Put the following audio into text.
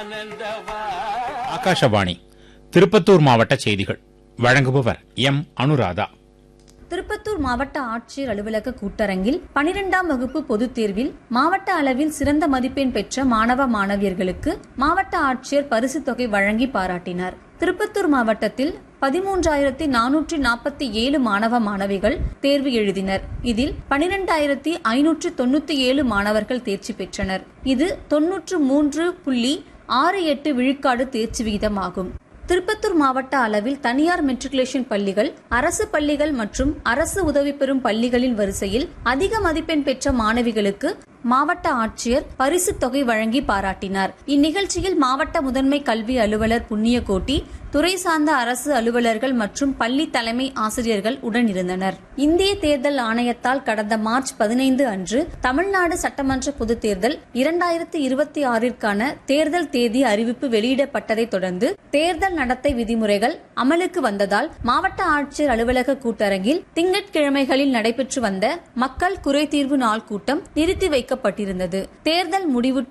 ஆகாஷவாணி திருப்பத்தூர் மாவட்ட செய்திகள் வழங்குபவர் எம் அனுராதா திருப்பத்தூர் மாவட்ட ஆட்சியர் அலுவலக கூட்டரங்கில் பனிரெண்டாம் வகுப்பு பொதுத் தேர்வில் மாவட்ட அளவில் சிறந்த மதிப்பெண் பெற்ற மாணவ மாணவியர்களுக்கு மாவட்ட ஆட்சியர் பரிசு தொகை வழங்கி பாராட்டினார் திருப்பத்தூர் மாவட்டத்தில் பதிமூன்றாயிரத்தி நானூற்றி நாற்பத்தி ஏழு மாணவ மாணவிகள் தேர்வு எழுதினர் இதில் பனிரெண்டாயிரத்தி ஐநூற்று தொண்ணூத்தி ஏழு மாணவர்கள் தேர்ச்சி பெற்றனர் இது தொன்னூற்று மூன்று புள்ளி ஆறு எட்டு விழுக்காடு தேர்ச்சி விகிதம் ஆகும் திருப்பத்தூர் மாவட்ட அளவில் தனியார் மெட்ரிகுலேஷன் பள்ளிகள் அரசு பள்ளிகள் மற்றும் அரசு உதவி பெறும் பள்ளிகளின் வரிசையில் அதிக மதிப்பெண் பெற்ற மாணவிகளுக்கு மாவட்ட ஆட்சியர் பரிசு தொகை வழங்கி பாராட்டினார் இந்நிகழ்ச்சியில் மாவட்ட முதன்மை கல்வி அலுவலர் புண்ணியகோட்டி துறை சார்ந்த அரசு அலுவலர்கள் மற்றும் பள்ளி தலைமை ஆசிரியர்கள் உடனிருந்தனர் இந்திய தேர்தல் ஆணையத்தால் கடந்த மார்ச் பதினைந்து அன்று தமிழ்நாடு சட்டமன்ற பொதுத் தேர்தல் இரண்டாயிரத்தி இருபத்தி ஆறிற்கான தேர்தல் தேதி அறிவிப்பு வெளியிடப்பட்டதை தொடர்ந்து தேர்தல் நடத்தை விதிமுறைகள் அமலுக்கு வந்ததால் மாவட்ட ஆட்சியர் அலுவலக கூட்டரங்கில் திங்கட்கிழமைகளில் நடைபெற்று வந்த மக்கள் குறைதீர்வு நாள் கூட்டம் நிறுத்தி வைக்கப்பட்டிருந்தது தேர்தல் முடிவுற்ற